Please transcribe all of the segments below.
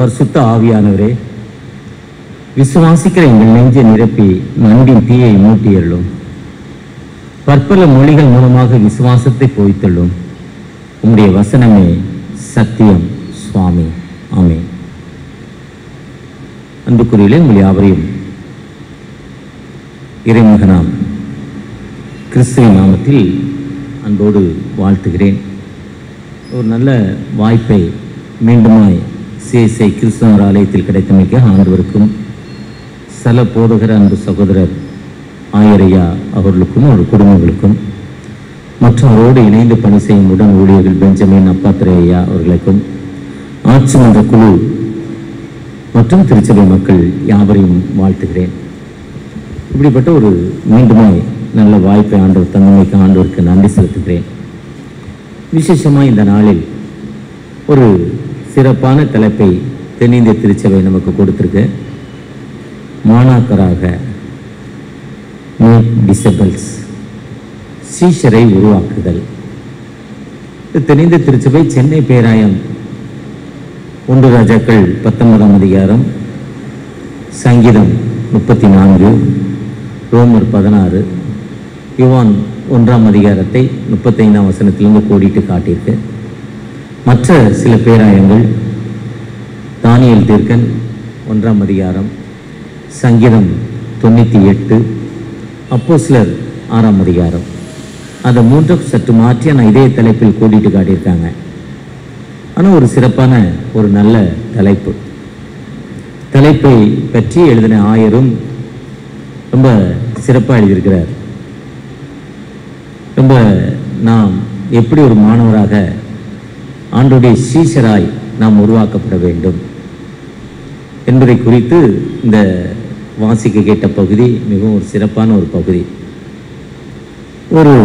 பரிசுத்த ஆவியானவரே விசுவாசிக்கிற எங்கள் நெஞ்சை நிரப்பி அன்பின் தீயை மூட்டியள்ளும் பற்பல மொழிகள் மூலமாக விசுவாசத்தை போய்த்தள்ளும் உம்முடைய வசனமே சத்தியம் சுவாமி ஆமே அன்புக்குறியிலே உங்கள் யாவரையும் இறைமகனாம் கிறிஸ்துவின் நாமத்தில் அன்போடு வாழ்த்துகிறேன் ஒரு நல்ல வாய்ப்பை மீண்டுமாய் சிஎஸ்ஐ கிறிஸ்தவர் ஆலயத்தில் கிடைத்தமைக்கு ஆண்டவருக்கும் சல போதகர் அன்பு சகோதரர் ஆயரையா அவர்களுக்கும் ஒரு குடும்பங்களுக்கும் மற்றும் அவரோடு இணைந்து பணி செய்யும் உடன் ஊழியர்கள் பெஞ்சமின் அப்பாத்திரை ஐயா அவர்களுக்கும் ஆட்சி மன்ற குழு மற்றும் திருச்சபை மக்கள் யாவரையும் வாழ்த்துகிறேன் இப்படிப்பட்ட ஒரு மீண்டுமாய் நல்ல வாய்ப்பை ஆண்டவர் தந்தமைக்கு ஆண்டவருக்கு நன்றி செலுத்துகிறேன் விசேஷமாக இந்த நாளில் ஒரு சிறப்பான தலைப்பை தென்னிந்திய திருச்சபை நமக்கு கொடுத்திருக்கு மாணாக்கராக மேக் டிசபிள்ஸ் சீஷரை உருவாக்குதல் இது தென்னிந்திய திருச்சபை சென்னை பேராயம் ஒன்று ராஜாக்கள் பத்தொன்பதாம் அதிகாரம் சங்கீதம் முப்பத்தி நான்கு ரோமர் பதினாறு யுவான் ஒன்றாம் அதிகாரத்தை முப்பத்தைந்தாம் வசனத்திலிருந்து கோடிட்டு காட்டியிருக்கு மற்ற சில பேராயங்கள் தானியல் தீர்க்கன் ஒன்றாம் அதிகாரம் சங்கீதம் தொண்ணூற்றி எட்டு அப்போ சிலர் ஆறாம் அதிகாரம் அந்த மூன்றும் சற்று மாற்றி ஆனால் இதே தலைப்பில் கூட்டிட்டு காட்டியிருக்காங்க ஆனால் ஒரு சிறப்பான ஒரு நல்ல தலைப்பு தலைப்பை பற்றி எழுதின ஆயரும் ரொம்ப சிறப்பாக எழுதியிருக்கிறார் ரொம்ப நாம் எப்படி ஒரு மாணவராக ஆண்டுடைய சீஷராய் நாம் உருவாக்கப்பட வேண்டும் என்பதை குறித்து இந்த வாசிக்க கேட்ட பகுதி மிகவும் ஒரு சிறப்பான ஒரு பகுதி ஒரு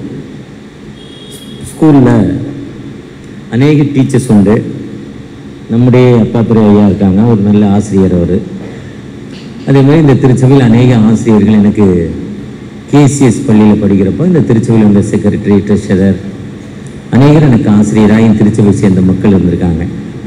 ஸ்கூலில் அநேக டீச்சர்ஸ் உண்டு நம்முடைய அப்பா துறை ஐயா இருக்காங்க ஒரு நல்ல ஆசிரியர் அவர் அதே மாதிரி இந்த திருச்சபையில் அநேக ஆசிரியர்கள் எனக்கு கேசிஎஸ் பள்ளியில் படிக்கிறப்போ இந்த திருச்சபையில் உள்ள செக்ரட்டரி ட்ரெஷரர் அநேகர் எனக்கு ஆசிரியராக என் திருச்சபை சேர்ந்த மக்கள் இருந்திருக்காங்க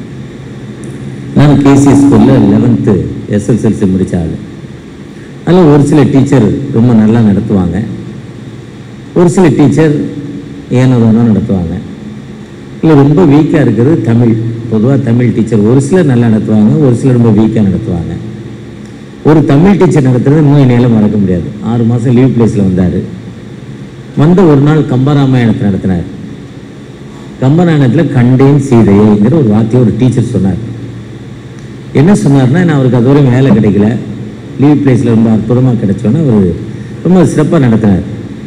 நான் கேசிஎஸ் ஸ்கூலில் லெவன்த்து எஸ்எஸ்எல்சி முடித்த ஆள் அதில் ஒரு சில டீச்சர் ரொம்ப நல்லா நடத்துவாங்க ஒரு சில டீச்சர் ஏனோதானோ நடத்துவாங்க இல்லை ரொம்ப வீக்காக இருக்கிறது தமிழ் பொதுவாக தமிழ் டீச்சர் ஒரு சிலர் நல்லா நடத்துவாங்க ஒரு சிலர் ரொம்ப வீக்காக நடத்துவாங்க ஒரு தமிழ் டீச்சர் நடத்துறது இன்னும் என்னால் மறக்க முடியாது ஆறு மாதம் லீவ் பிளேஸில் வந்தார் வந்த ஒரு நாள் கம்பராமாயணத்தை நடத்தினார் கம்பராமாயணத்தில் கண்டேன் சீதையைங்கிற ஒரு வார்த்தையை ஒரு டீச்சர் சொன்னார் என்ன சொன்னார்னா நான் அவருக்கு அது வரையும் வேலை கிடைக்கல லீவ் பிளேஸில் ரொம்ப அற்புதமாக கிடைச்சோன்னே அவர் ரொம்ப சிறப்பாக நடத்தினார்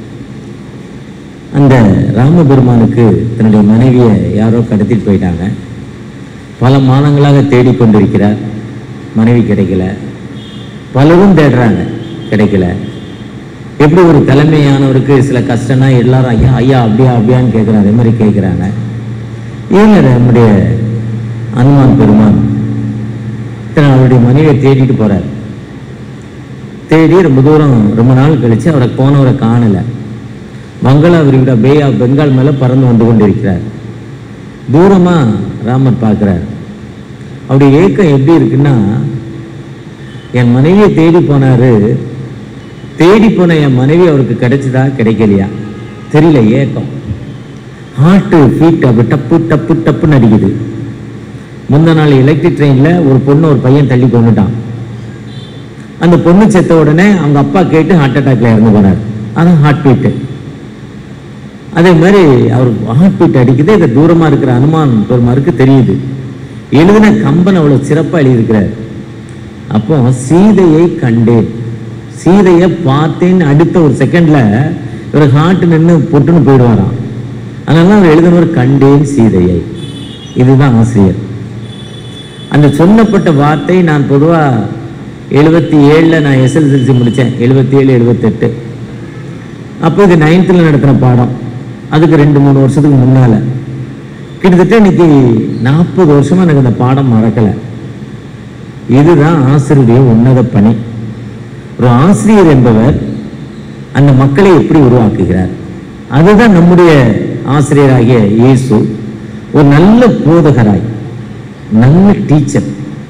அந்த ராமபெருமானுக்கு தன்னுடைய மனைவியை யாரோ கடத்திட்டு போயிட்டாங்க பல மாதங்களாக தேடிக்கொண்டிருக்கிறார் மனைவி கிடைக்கல பலரும் தேடுறாங்க கிடைக்கல எப்படி ஒரு தலைமையானவருக்கு சில கஷ்டம்னா எல்லாரும் ஐயா ஐயா அப்படியா அப்படியான்னு கேட்குறாங்க அதே மாதிரி கேட்குறாங்க இவங்க நம்முடைய அனுமான் பெருமான் தன் அவருடைய மனைவியை தேடிட்டு போறார் தேடி ரொம்ப தூரம் ரொம்ப நாள் கழிச்சு அவரை போனவரை காணலை மங்களா விரிவிட பே ஆஃப் பெங்கால் மேலே பறந்து வந்து கொண்டிருக்கிறார் தூரமா ராமர் பார்க்குறார் அவருடைய ஏக்கம் எப்படி இருக்குன்னா என் மனைவியை தேடி போனாரு தேடி போன என் மனைவி அவருக்கு கிடைச்சதா கிடைக்கலையா தெரியல ஏக்கம் ஹார்ட்டு ஃபீட் அப்படி டப்பு டப்பு டப்புன்னு அடிக்குது முந்த நாள் எலக்ட்ரிக் ட்ரெயினில் ஒரு பொண்ணு ஒரு பையன் தள்ளி கொண்டுட்டான் அந்த பொண்ணு செத்த உடனே அவங்க அப்பா கேட்டு ஹார்ட் அட்டாக்ல இறந்து போனார் அதான் ஹார்ட் பீட்டு அதே மாதிரி அவர் ஹார்ட் பீட் அடிக்குது இதை தூரமா இருக்கிற அனுமான் பெருமாருக்கு தெரியுது எழுதின கம்பன் அவ்வளவு சிறப்பா எழுதியிருக்கிறார் அப்போ சீதையை கண்டேன் சீதையை பார்த்தேன்னு அடுத்த ஒரு செகண்ட்ல இவர் ஹார்ட் நின்று பொட்டுன்னு போயிடுவாராம் அதனால அவர் எழுதினவர் கண்டேன் சீதையை இதுதான் ஆசிரியர் அந்த சொன்னப்பட்ட வார்த்தை நான் பொதுவா எழுபத்தி ஏழில் நான் எஸ்எல்எல்சி முடித்தேன் எழுபத்தி ஏழு எழுபத்தெட்டு அப்போ இது நைன்த்தில் நடத்தின பாடம் அதுக்கு ரெண்டு மூணு வருஷத்துக்கு முன்னால் கிட்டத்தட்ட இன்னைக்கு நாற்பது வருஷமா எனக்கு அந்த பாடம் மறக்கலை இதுதான் ஆசிரியருடைய உன்னத பணி ஒரு ஆசிரியர் என்பவர் அந்த மக்களை எப்படி உருவாக்குகிறார் அதுதான் நம்முடைய ஆசிரியராகிய இயேசு ஒரு நல்ல போதகராய் நல்ல டீச்சர்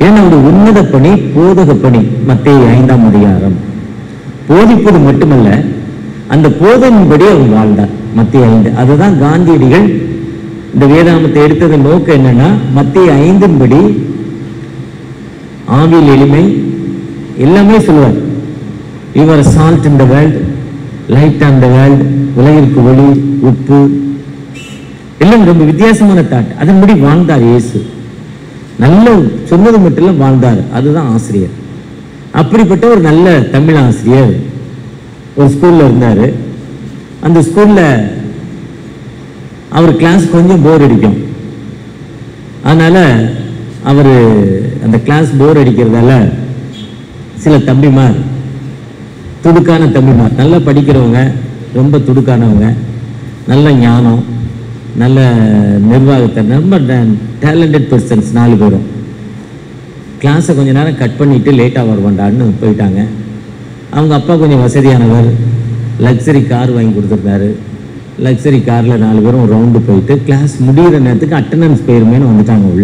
ஏன்னா ஒரு உன்னத பணி போதக பணி மத்திய ஐந்தாம் அதிகாரம் போதிப்பது மட்டுமல்ல அந்த போதனின்படி அவர் வாழ்ந்தார் மத்திய ஐந்து அதுதான் காந்தியடிகள் இந்த வேதாமத்தை எடுத்ததன் நோக்கம் என்னன்னா மத்திய ஐந்தின்படி ஆவியில் எளிமை எல்லாமே சொல்லுவார் இவர் சால்ட் இந்த world light on the world உலகிற்கு ஒளி உப்பு எல்லாம் ரொம்ப வித்தியாசமான தாட் அதன்படி வாழ்ந்தார் இயேசு நல்ல சொன்னது மட்டும் இல்ல வாழ்ந்தார் அதுதான் ஆசிரியர் அப்படிப்பட்ட ஒரு நல்ல தமிழ் ஆசிரியர் ஒரு ஸ்கூல்ல இருந்தாரு அந்த ஸ்கூல்ல அவர் கிளாஸ் கொஞ்சம் போர் அடிக்கும் அதனால அவர் அந்த கிளாஸ் போர் அடிக்கிறதால சில தம்பிமார் துடுக்கான தம்பிமார் நல்லா படிக்கிறவங்க ரொம்ப துடுக்கானவங்க நல்ல ஞானம் நல்ல நிர்வாகத்தை ரொம்ப டேலண்டட் பர்சன்ஸ் நாலு பேரும் கிளாஸை கொஞ்ச நேரம் கட் பண்ணிட்டு லேட்டாக வருவாண்டான்னு போயிட்டாங்க அவங்க அப்பா கொஞ்சம் வசதியானவர் லக்ஸரி கார் வாங்கி கொடுத்துருந்தாரு லக்ஸரி காரில் நாலு பேரும் ரவுண்டு போயிட்டு கிளாஸ் முடிகிற நேரத்துக்கு அட்டண்டன்ஸ் போயிருமேன்னு வந்துட்டாங்க உள்ள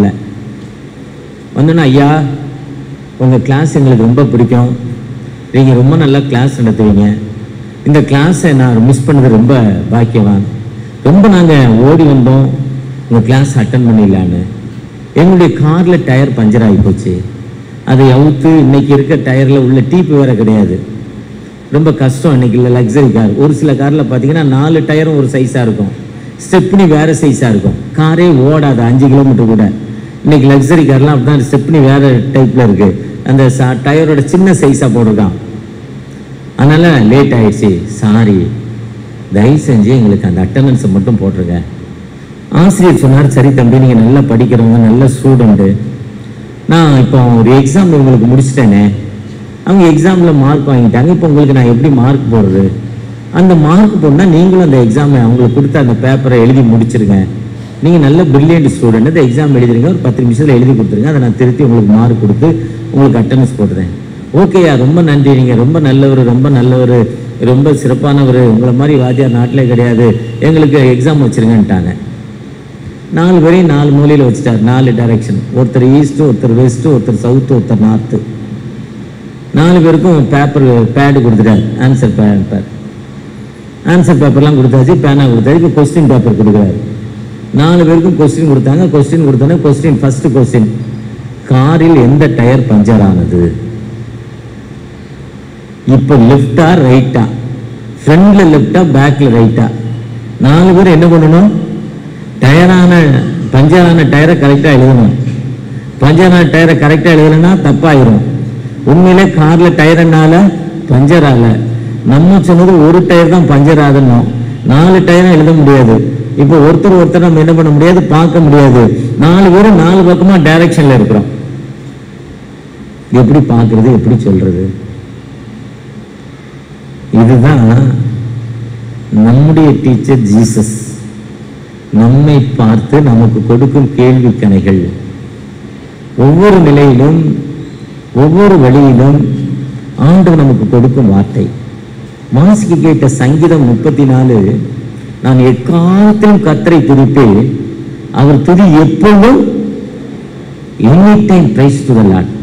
வந்தோன்னா ஐயா உங்கள் கிளாஸ் எங்களுக்கு ரொம்ப பிடிக்கும் நீங்கள் ரொம்ப நல்லா கிளாஸ் நடத்துவீங்க இந்த கிளாஸை நான் மிஸ் பண்ணது ரொம்ப பாக்கியவான் ரொம்ப நாங்கள் ஓடி வந்தோம் உங்கள் கிளாஸ் அட்டன் பண்ணிடலான்னு எங்களுடைய காரில் டயர் பஞ்சர் ஆகி போச்சு அதை அவுத்து இன்னைக்கு இருக்க டயரில் உள்ள டீப்பு வேற கிடையாது ரொம்ப கஷ்டம் இன்னைக்கு இல்லை லக்ஸரி கார் ஒரு சில காரில் பார்த்தீங்கன்னா நாலு டயரும் ஒரு சைஸாக இருக்கும் ஸ்டெப்னி வேற சைஸாக இருக்கும் காரே ஓடாது அஞ்சு கிலோமீட்டர் கூட இன்னைக்கு லக்ஸரி கார்லாம் அப்படிதான் ஸ்டெப்னி வேற டைப்பில் இருக்கு அந்த ச- டயரோட சின்ன சைஸாக போட்டிருக்கான் அதனால லேட் ஆயிடுச்சு சாரி தயவு செஞ்சு எங்களுக்கு அந்த அட்டண்டன்ஸை மட்டும் போட்டிருங்க ஆசிரியர் சொன்னார் சரி தம்பி நீங்கள் நல்லா படிக்கிறவங்க நல்ல ஸ்டூடெண்ட்டு நான் இப்போ ஒரு எக்ஸாம் உங்களுக்கு முடிச்சிட்டேனே அவங்க எக்ஸாமில் மார்க் வாங்கிட்டாங்க இப்போ உங்களுக்கு நான் எப்படி மார்க் போடுறது அந்த மார்க் போடணும்னா நீங்களும் அந்த எக்ஸாமை அவங்களுக்கு கொடுத்த அந்த பேப்பரை எழுதி முடிச்சிருங்க நீங்கள் நல்ல பிரில்லியன்ட் ஸ்டூடெண்ட் அந்த எக்ஸாம் எழுதுறீங்க ஒரு பத்து நிமிஷத்தில் எழுதி கொடுத்துருங்க அதை நான் திருத்தி உங்களுக்கு மார்க் கொடுத்து உங்களுக்கு அட்டண்டன்ஸ் போடுறேன் ஓகேயா ரொம்ப நன்றி நீங்கள் ரொம்ப நல்லவர் ரொம்ப நல்லவர் ரொம்ப சிறப்பானவர் உங்களை மாதிரி வாத்தியார் நாட்டிலே கிடையாது எங்களுக்கு எக்ஸாம் வச்சிருங்கன்ட்டாங்க நாலு பேரையும் நாலு மூலையில் வச்சுட்டார் நாலு டைரக்ஷன் ஒருத்தர் ஈஸ்ட் ஒருத்தர் வெஸ்ட் ஒருத்தர் சவுத் ஒருத்தர் நார்த்து நாலு பேருக்கும் பேப்பர் பேடு கொடுத்துட்டார் ஆன்சர் பேப்பர் ஆன்சர் பேப்பர்லாம் கொடுத்தாச்சு பேனா கொடுத்தாச்சு இப்போ கொஸ்டின் பேப்பர் கொடுக்குறாரு நாலு பேருக்கும் கொஸ்டின் கொடுத்தாங்க கொஸ்டின் கொடுத்தோன்னே கொஸ்டின் ஃபர்ஸ்ட் கொஸ்டின் காரில் எந்த டயர் பஞ்சர் ஆனது இப்போ லெஃப்டா ரைட்டா ஃப்ரண்ட்ல லெஃப்டா பேக்ல ரைட்டா நாலு பேர் என்ன பண்ணணும் டயரான பஞ்சரான டயரை கரெக்டா எழுதணும் பஞ்சரான டயரை கரெக்டா எழுதலைன்னா தப்பாயிரும் உண்மையிலே கார்ல டயர்னால பஞ்சர் ஆகல நம்ம சொன்னது ஒரு டயர் தான் பஞ்சர் ஆகணும் நாலு டயரும் எழுத முடியாது இப்போ ஒருத்தர் ஒருத்தர் நம்ம என்ன பண்ண முடியாது பார்க்க முடியாது நாலு பேரும் நாலு பக்கமா டைரக்ஷன்ல இருக்கிறோம் எப்படி பார்க்கிறது எப்படி சொல்றது இதுதான் நம்முடைய டீச்சர் ஜீசஸ் நம்மை பார்த்து நமக்கு கொடுக்கும் கேள்வி கணைகள் ஒவ்வொரு நிலையிலும் ஒவ்வொரு வழியிலும் ஆண்டவர் நமக்கு கொடுக்கும் வார்த்தை வாசிக்க கேட்ட சங்கீதம் முப்பத்தி நாலு நான் எக்காலத்திலும் கத்தரை துதிப்பேன் அவர் துதி எப்பொழுதும் எனி டைம் பிரைஸ் டு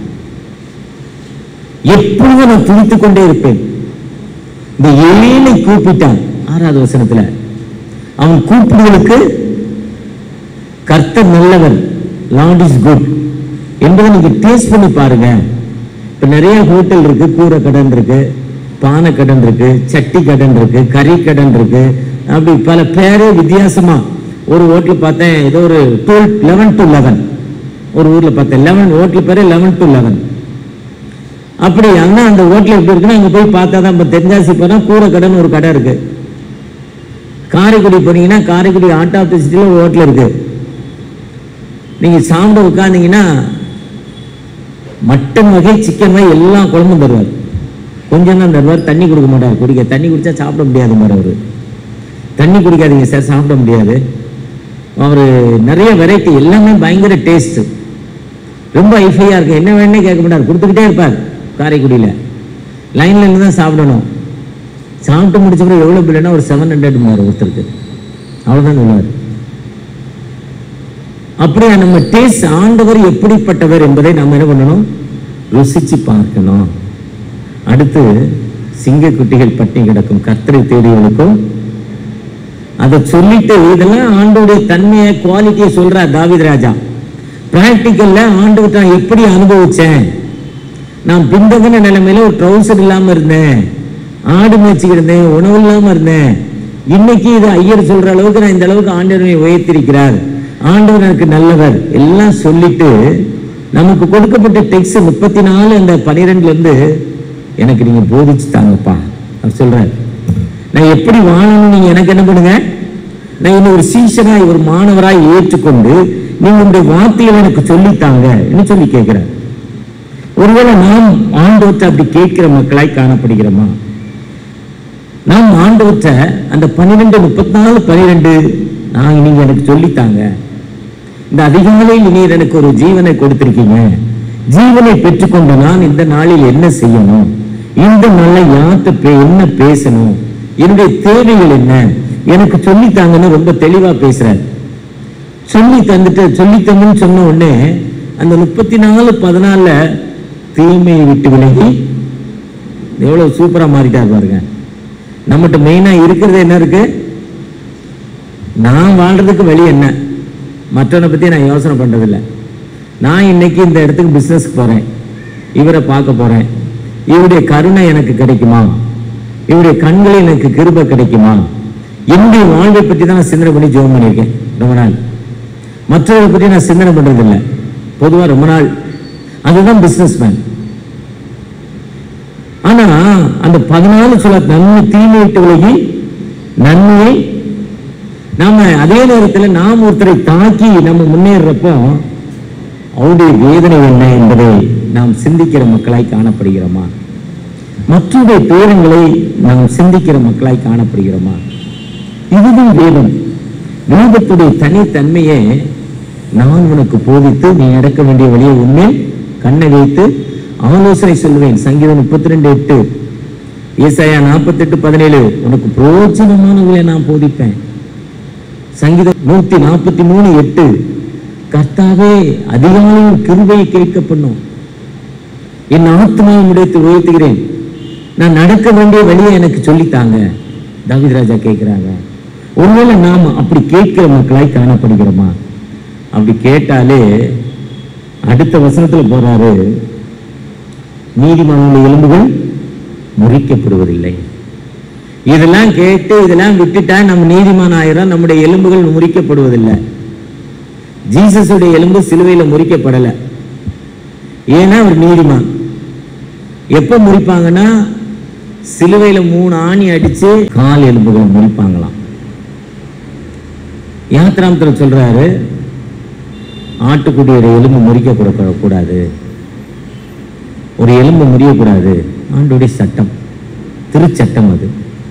எப்பொழுதும் நான் துதித்துக் கொண்டே இருப்பேன் இந்த ஏழை கூப்பிட்டான் ஆறாவது வசனத்துல அவன் கூப்பிடுவதற்கு கர்த்தர் நல்லவர் லார்ட் இஸ் குட் என்பதை நீங்க டேஸ்ட் பண்ணி பாருங்க இப்ப நிறைய ஹோட்டல் இருக்கு கூரை கடன் இருக்கு பானை கடன் இருக்கு சட்டி கடன் இருக்கு கறி கடன் இருக்கு அப்படி பல பேரே வித்தியாசமா ஒரு ஹோட்டல் பார்த்தேன் ஏதோ ஒரு டுவெல் லெவன் டு லெவன் ஒரு ஊர்ல பார்த்தேன் லெவன் ஹோட்டல் பேரே லெவன் டு லெவன் அப்படி அங்க அந்த ஹோட்டல் எப்படி இருக்குன்னா அங்க போய் பார்த்தா தான் இப்போ தென்காசி போனா கூரை கடன் ஒரு கடை இருக்கு காரைக்குடி போனீங்கன்னா காரைக்குடி ஆட்டோ ஆஃபீஸ்ல ஒரு ஹோட்டல் இருக்கு நீங்க சாப்பிட உட்காந்தீங்கன்னா மட்டன் வகை சிக்கன் வகை எல்லா குழம்பும் தருவார் கொஞ்சம் தான் தருவார் தண்ணி கொடுக்க மாட்டார் குடிக்க தண்ணி குடிச்சா சாப்பிட முடியாது மாதிரி அவரு தண்ணி குடிக்காதீங்க சார் சாப்பிட முடியாது அவர் நிறைய வெரைட்டி எல்லாமே பயங்கர டேஸ்ட் ரொம்ப ஐஃபையா இருக்கு என்ன வேணும்னே கேட்க மாட்டார் கொடுத்துக்கிட்டே இருப்பார் காரைக்குடியில லைன்ல இருந்து தான் சாப்பிடணும் சாப்பிட்டு முடிச்ச பிறகு எவ்வளவு பில்லுனா ஒரு செவன் ஹண்ட்ரட் ஒருத்தருக்கு அவ்வளவுதான் சொல்லுவார் அப்படியே நம்ம டேஸ்ட் ஆண்டவர் எப்படிப்பட்டவர் என்பதை நம்ம என்ன பண்ணணும் ருசிச்சு பார்க்கணும் அடுத்து சிங்கக்குட்டிகள் பட்டி கிடக்கும் கர்த்தரை தேடியவனுக்கும் அதை சொல்லிட்டு இதெல்லாம் ஆண்டோடைய தன்மையை குவாலிட்டியை சொல்றார் தாவீது ராஜா பிராக்டிக்கல்ல ஆண்டவர்கிட்ட நான் எப்படி அனுபவிச்சேன் நான் பின்தங்கின நிலைமையில ஒரு ட்ரௌசர் இல்லாம இருந்தேன் ஆடு மேய்ச்சிக்கிட்டு இருந்தேன் உணவு இல்லாம இருந்தேன் இன்னைக்கு இது ஐயர் சொல்ற அளவுக்கு நான் இந்த அளவுக்கு ஆண்டவரை உயர்த்திருக்கிறார் ஆண்டவர் எனக்கு நல்லவர் எல்லாம் சொல்லிட்டு நமக்கு கொடுக்கப்பட்ட டெக்ஸ்ட் முப்பத்தி நாலு அந்த பனிரெண்டுல இருந்து எனக்கு நீங்க போதிச்சு தாங்கப்பா அவர் சொல்றாரு நான் எப்படி வாழணும்னு நீங்க எனக்கு என்ன பண்ணுங்க நான் என்ன ஒரு சீசனாய் ஒரு மாணவராய் ஏற்றுக்கொண்டு நீங்க உங்களுடைய வார்த்தைகளை எனக்கு சொல்லித்தாங்க என்ன சொல்லி கேட்கிறேன் ஒருவேளை நாம் ஆண்டவற்றை அப்படி கேட்கிற மக்களாய் காணப்படுகிறோமா நாம் ஆண்டவற்ற அந்த பன்னிரெண்டு முப்பத்தி நாலு பன்னிரெண்டு நான் நீங்க எனக்கு சொல்லித்தாங்க இந்த அதிகாலையில் நீர் எனக்கு ஒரு ஜீவனை கொடுத்திருக்கீங்க ஜீவனை பெற்றுக்கொண்ட நான் இந்த நாளில் என்ன செய்யணும் இந்த நாளில் யார்கிட்ட பே- என்ன பேசணும் என்னுடைய தேவைகள் என்ன எனக்கு சொல்லித்தாங்கன்னு ரொம்ப தெளிவா பேசுறார் சொல்லி தந்துட்டு சொல்லி தந்துன்னு சொன்ன உடனே அந்த முப்பத்தி நாலு பதினாலுல தீமையை விட்டு விலகி எவ்வளவு சூப்பரா மாறிட்டார் பாருங்க நம்மகிட்ட மெயினா இருக்கிறது என்ன இருக்கு நான் வாழ்றதுக்கு வழி என்ன மற்றவனை பத்தி நான் யோசனை பண்றதில்ல நான் இன்னைக்கு இந்த இடத்துக்கு பிசினஸ்க்கு போறேன் இவரை பார்க்க போறேன் இவருடைய கருணை எனக்கு கிடைக்குமா இவருடைய கண்களில் எனக்கு கிருபை கிடைக்குமா என்னுடைய வாழ்வை பற்றி தான் நான் சிந்தனை பண்ணி ஜெபம் பண்ணியிருக்கேன் ரொம்ப நாள் மற்றவரை பற்றி நான் சிந்தனை பண்றதில்லை பொதுவா ரொம்ப நாள் அதுதான் பிசினஸ் மேன் ஆனா அந்த பதினாலு சொல்ல நன்மை தீமை விட்டு விலகி நன்மையை நாம அதே நேரத்துல நாம் ஒருத்தரை தாக்கி நம்ம முன்னேறப்போ அவருடைய வேதனை என்ன என்பதை நாம் சிந்திக்கிற மக்களாய் காணப்படுகிறோமா மற்றவருடைய துயரங்களை நாம் சிந்திக்கிற மக்களாய் காணப்படுகிறோமா இதுதான் வேதம் வேதத்துடைய தனித்தன்மையை நான் உனக்கு போதித்து நீ நடக்க வேண்டிய வழியை உண்மையில் கண்ணை வைத்து ஆலோசனை சொல்லுவேன் சங்கீதம் முப்பத்தி ரெண்டு எட்டு ஏசாயா நாற்பத்தெட்டு பதினேழு உனக்கு பிரோஜனமானவர்களை நான் போதிப்பேன் சங்கீதம் நூத்தி நாற்பத்தி மூணு எட்டு கர்த்தாவே அதிகாலையில் கிருபையை கேட்க பண்ணும் என் ஆத்மாவை முடித்து உயர்த்துகிறேன் நான் நடக்க வேண்டிய வழியை எனக்கு சொல்லித்தாங்க தாவீது ராஜா கேட்கிறாங்க ஒருவேளை நாம் அப்படி கேட்கிற மக்களாய் காணப்படுகிறோமா அப்படி கேட்டாலே அடுத்த வசனத்துல போறாரு நீதிமன்ற எலும்புகள் முறிக்கப்படுவதில்லை இதெல்லாம் கேட்டு இதெல்லாம் விட்டுட்டா நம்ம நீதிமான் ஆயிரம் நம்முடைய எலும்புகள் முறிக்கப்படுவதில்லை ஜீசஸுடைய எலும்பு சிலுவையில முறிக்கப்படல ஏன்னா அவர் நீதிமான் எப்ப முறிப்பாங்கன்னா சிலுவையில மூணு ஆணி அடிச்சு கால் எலும்புகளை முறிப்பாங்களாம் யாத்திராமத்தில் சொல்றாரு ஆட்டுக்குட்டியோட எலும்பு முறிக்கப்பட கூடாது ஒரு எலும்பு முறியக்கூடாது ஆண்டோடைய சட்டம் திருச்சட்டம் அது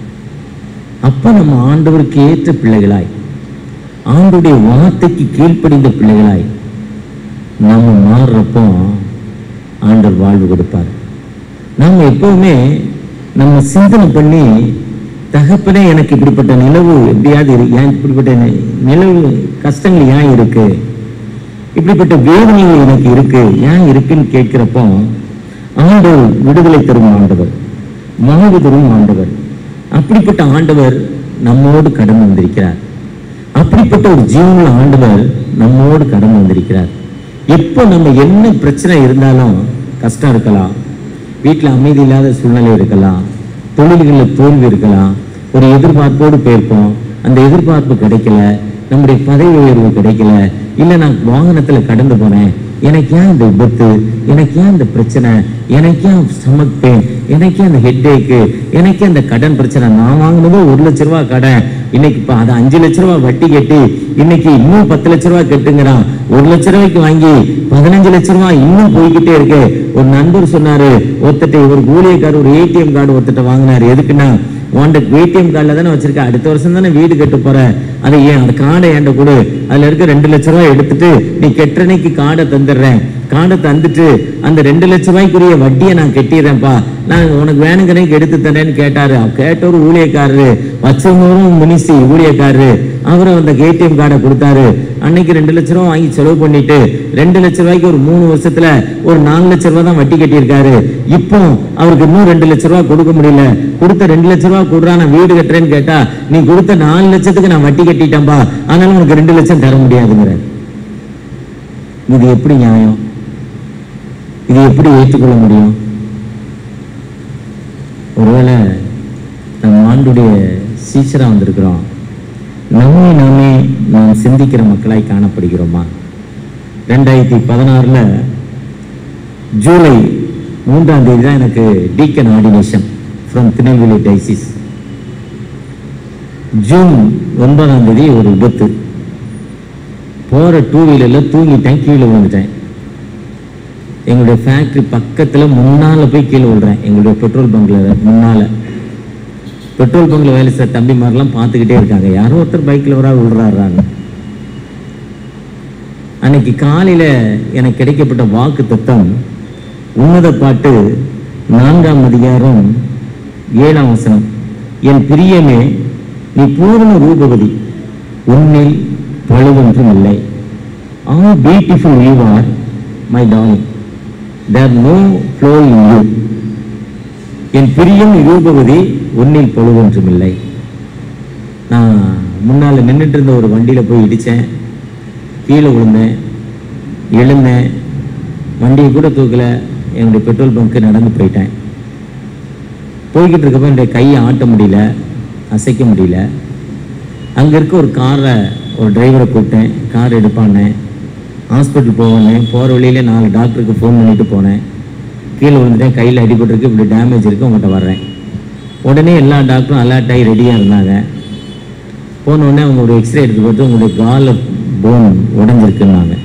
அப்ப நம்ம ஆண்டவருக்கு ஏற்ற பிள்ளைகளாய் ஆண்டுடைய வார்த்தைக்கு கீழ்ப்படிந்த பிள்ளைகளாய் நம்ம மாறுறப்போ ஆண்டவர் வாழ்வு கொடுப்பார் நாம எப்பவுமே நம்ம சிந்தனை பண்ணி தகப்பனே எனக்கு இப்படிப்பட்ட நிலவு எப்படியாவது இரு ஏன் இப்படிப்பட்ட நி- நிலவு கஷ்டங்கள் ஏன் இருக்கு இப்படிப்பட்ட வேதனைகள் எனக்கு இருக்கு ஏன் இருக்குன்னு கேட்கிறப்போ ஆண்டவர் விடுதலை தரும் ஆண்டவர் வாழ்வு தரும் ஆண்டவர் அப்படிப்பட்ட ஆண்டவர் நம்மோடு கடந்து வந்திருக்கிறார் அப்படிப்பட்ட ஒரு ஜீவனுள்ள ஆண்டவர் நம்மோடு கடந்து வந்திருக்கிறார் எப்போ நம்ம என்ன பிரச்சனை இருந்தாலும் கஷ்டம் இருக்கலாம் வீட்டில் அமைதி இல்லாத சூழ்நிலை இருக்கலாம் தொழில்களில் தோல்வி இருக்கலாம் ஒரு எதிர்பார்ப்போடு போயிருப்போம் அந்த எதிர்பார்ப்பு கிடைக்கல நம்முடைய பதவி உயர்வு கிடைக்கல இல்லை நான் வாகனத்துல கடந்து போனேன் எனக்கு ஏன் இந்த விபத்து எனக்கு ஏன் இந்த பிரச்சனை எனக்கு ஏன் ஸ்டமக் பெயின் எனக்கு ஏன் இந்த ஹெட்டேக்கு எனக்கு ஏன் இந்த கடன் பிரச்சனை நான் வாங்கினது ஒரு லட்ச ரூபா கடன் இன்னைக்கு இப்போ அதை அஞ்சு லட்ச ரூபா வட்டி கட்டி இன்னைக்கு இன்னும் பத்து லட்ச ரூபா கட்டுங்கிறான் ஒரு லட்ச ரூபாய்க்கு வாங்கி பதினஞ்சு லட்ச ரூபா இன்னும் போய்கிட்டே இருக்கு ஒரு நண்பர் சொன்னாரு ஒருத்தட்ட ஒரு ஊழியக்காரர் ஒரு ஏடிஎம் கார்டு ஒருத்தட்ட வாங்கினாரு எதுக்குன்னா உன்கிட்ட ஏடிஎம் கார்டில் தானே வச்சிருக்க அடுத்த வருஷம் தானே வீடு கட்ட போற அதை ஏன் அந்த கார்டை என்கிட்ட கொடு அதுல இருக்க ரெண்டு லட்ச ரூபாய் எடுத்துட்டு நீ கெட்டனைக்கு கார்டை தந்துடுறேன் காடை தந்துட்டு அந்த ரெண்டு லட்ச ரூபாய்க்குரிய வட்டியை நான் கட்டிடுறேன்ப்பா நான் உனக்கு வேணுங்கிறேன் எடுத்து தரேன்னு கேட்டாரு கேட்டவர் ஊழியக்காரரு வச்சவங்களும் மினிஸ்ட்ரி ஊழியக்காரரு அவரும் அந்த ஏடிஎம் கார்டை கொடுத்தாரு அன்னைக்கு ரெண்டு லட்ச ரூபா வாங்கி செலவு பண்ணிட்டு ரெண்டு லட்ச ரூபாய்க்கு ஒரு மூணு வருஷத்துல ஒரு நாலு லட்ச ரூபாய் தான் வட்டி கட்டியிருக்காரு இப்போ அவருக்கு இன்னும் ரெண்டு லட்ச ரூபாய் கொடுக்க முடியல கொடுத்த ரெண்டு லட்ச ரூபாய் கொடுறா நான் வீடு கட்டுறேன்னு கேட்டா நீ கொடுத்த நாலு லட்சத்துக்கு நான் வட்டி கட்டிட்டேன்பா அதனால உனக்கு ரெண்டு லட்சம் தர முடியாதுங்கிற இது எப்படி நியாயம் இது எப்படி ஏற்றுக்கொள்ள முடியும் ஒருவேளை நம்ம ஆண்டுடைய சீச்சரா வந்திருக்கிறோம் நம்மை நாமே நாம் சிந்திக்கிற மக்களாய் காணப்படுகிறோமா ரெண்டாயிரத்தி பதினாறுல ஜூலை மூன்றாம் தேதி தான் எனக்கு deacon ordination from Tirunelveli diocese June ஒன்பதாம் தேதி ஒரு விபத்து போற டூ வீலர்ல தூங்கிட்டேன் கீழே விழுந்துட்டேன் எங்களுடைய ஃபேக்டரி பக்கத்துல முன்னால போய் கீழே விழுறேன் எங்களுடைய பெட்ரோல் பங்க்ல முன்னால பெட்ரோல் பங்க்ல வேலை செய்ற தம்பி மாதிரிலாம் பார்த்துக்கிட்டே இருக்காங்க யாரோ ஒருத்தர் பைக்ல வரா விழுறாருறாங்க அன்னைக்கு காலையில எனக்கு கிடைக்கப்பட்ட வாக்கு தத்தம் உன்னத பாட்டு நான்காம் அதிகாரம் ஏழாம் வசனம் என் பிரியமே நீ பூர்ண ரூபவதி உன்னில் பழுவொன்றும் இல்லை ah beautiful you are my darling there no flow in you என் பிரியம் ரூபவதி உன்னில் பழுவொன்றும் இல்லை நான் முன்னால நின்றுட்டு இருந்த ஒரு வண்டியில போய் இடிச்சேன் கீழே விழுந்தேன் எழுந்தேன் வண்டியை கூட தூக்கல என்னுடைய பெட்ரோல் பங்க்கு நடந்து போயிட்டேன் போய்கிட்டு இருக்கப்ப என்னுடைய கையை ஆட்ட முடியல அசைக்க முடியல அங்கே இருக்க ஒரு காரை ஒரு டிரைவரை கூப்பிட்டேன் கார் எடுப்பானேன் ஹாஸ்பிட்டல் போவேன் போகிற வழியில நாலு டாக்டருக்கு ஃபோன் பண்ணிட்டு போனேன் கீழே விழுந்துட்டேன் கையில் அடிபட்டிருக்கு இப்படி டேமேஜ் இருக்கு உங்கள்கிட்ட வர்றேன் உடனே எல்லா டாக்டரும் அலர்ட் ஆகி ரெடியாக இருந்தாங்க போன உடனே அவங்க ஒரு எக்ஸ்ரே எடுத்து பார்த்து உங்களுடைய கால போன் உடஞ்சிருக்குன்னாங்க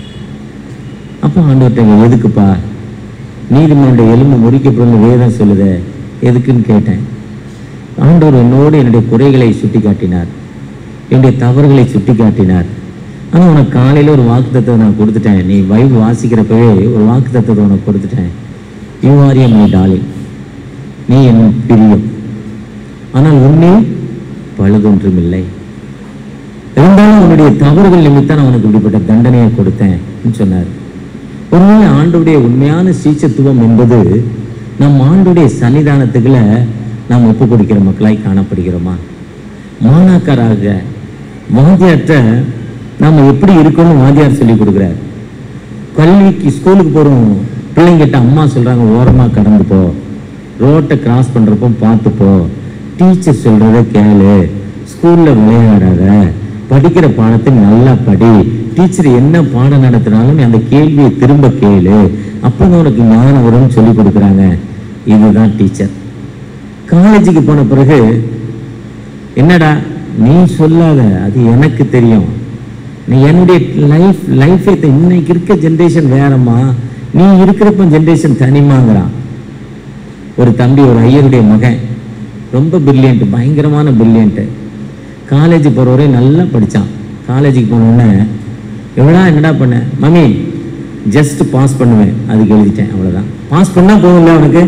அப்போ ஆண்டவர்கிட்ட எதுக்குப்பா நீதிமன்ற எலும்பு முறிக்கப்படும் வேதம் சொல்லுதே எதுக்குன்னு கேட்டேன் ஆண்டவர் என்னோடு என்னுடைய குறைகளை சுட்டி காட்டினார் என்னுடைய தவறுகளை சுட்டி காட்டினார் ஆனால் உனக்கு காலையில் ஒரு வாக்குத்தத்தை நான் கொடுத்துட்டேன் நீ பைபிள் வாசிக்கிறப்பவே ஒரு வாக்குத்தத்தத்தை உனக்கு கொடுத்துட்டேன் யூ ஆர் மை டாலிங் நீ என் பிரியம் ஆனால் உன்னே பழுதொன்றும் இல்லை இருந்தாலும் உன்னுடைய தவறுகள் நிமித்தம் நான் உனக்கு இப்படிப்பட்ட தண்டனையை கொடுத்தேன் சொன்னார் ஒருவேளை ஆண்டுடைய உண்மையான சீச்சத்துவம் என்பது நம் ஆண்டுடைய சன்னிதானத்துக்குள்ள நாம் ஒப்பு கொடுக்கிற மக்களாய் காணப்படுகிறோமா மாணாக்கராக வாத்தியார்ட்ட நாம எப்படி இருக்கணும்னு வாத்தியார் சொல்லி கொடுக்குறார் கல்விக்கு ஸ்கூலுக்கு போகிறோம் பிள்ளைங்கிட்ட அம்மா சொல்றாங்க ஓரமா கடந்து போ ரோட்டை கிராஸ் பண்றப்போ பார்த்து போ டீச்சர் சொல்றத கேளு ஸ்கூல்ல விளையாடாத படிக்கிற பாடத்தை நல்லா படி டீச்சர் என்ன பாடம் நடத்தினாலும் நீ அந்த கேள்வியை திரும்ப கேளு அப்பதான் உனக்கு ஞானம் வரும்னு சொல்லி கொடுக்குறாங்க இதுதான் டீச்சர் காலேஜுக்கு போன பிறகு என்னடா நீ சொல்லாத அது எனக்கு தெரியும் நீ என்னுடைய லைஃப் லைஃபை இன்னைக்கு இருக்க ஜென்ரேஷன் வேறம்மா நீ இருக்கிறப்ப ஜென்ரேஷன் தனிமாங்கிறான் ஒரு தம்பி ஒரு ஐயருடைய மகன் ரொம்ப பிரில்லியன்ட் பயங்கரமான பிரில்லியன்ட் காலேஜ் போகிறவரே நல்லா படிச்சான் காலேஜுக்கு போன உடனே எவ்வளோ என்னடா பண்ண மம்மி ஜஸ்ட் பாஸ் பண்ணுவேன் அதுக்கு எழுதிட்டேன் அவ்வளவுதான் பாஸ் பண்ணா போகும்ல அவனுக்கு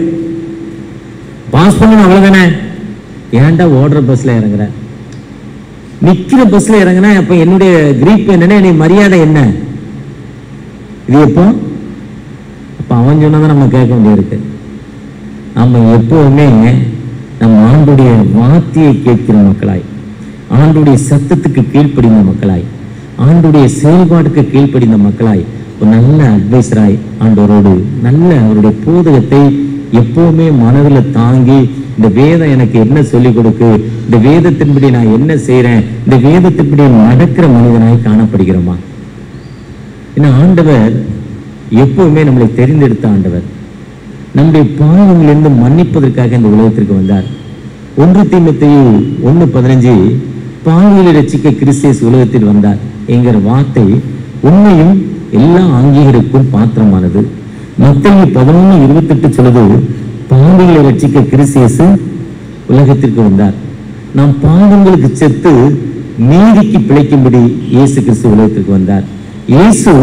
பாஸ் பண்ணணும் அவ்வளவுதானே ஏன்டா ஓடுற பஸ்ல இறங்குற நிக்கிற பஸ்ல இறங்குனா அப்ப என்னுடைய கிரீப் என்னன்னா என்னுடைய மரியாதை என்ன இது எப்போ அப்ப அவன் சொன்னதை நம்ம கேட்க வேண்டியிருக்கு நம்ம எப்பவுமே நம்ம ஆண்டுடைய வார்த்தையை கேட்கிற மக்களாய் ஆண்டுடைய சத்தத்துக்கு கீழ்ப்படிந்த மக்களாய் ஆண்டுடைய செயல்பாட்டுக்கு கீழ்ப்படிந்த மக்களாய் ஒரு நல்ல அட்வைசராய் ஆண்டவரோடு நல்ல அவருடைய போதகத்தை எப்பவுமே மனதில் தாங்கி இந்த வேதம் எனக்கு என்ன சொல்லிக் கொடுக்கு இந்த வேதத்தின்படி நான் என்ன செய்றேன் இந்த வேதத்தின்படி நடக்கிற மனிதனாய் காணப்படுகிறோமா ஏன்னா ஆண்டவர் எப்பவுமே நம்மளை தெரிந்தெடுத்த ஆண்டவர் நம்முடைய பாவங்களிலிருந்து மன்னிப்பதற்காக இந்த உலகத்திற்கு வந்தார் ஒன்று தீமத்தையு ஒன்று பதினஞ்சு பாவிகளை ரசிக்க கிறிஸ்தியஸ் உலகத்தில் வந்தார் என்கிற வார்த்தை உண்மையும் எல்லா அங்கீகரிப்பும் பாத்திரமானது மத்திய பதினொன்று இருபத்தெட்டு சொல்லுது பாவிகளை ரட்சிக்க கிறிஸ்தியஸ் உலகத்திற்கு வந்தார் நாம் பாவங்களுக்கு செத்து நீதிக்கு பிழைக்கும்படி இயேசு கிறிஸ்து உலகத்திற்கு வந்தார் இயேசு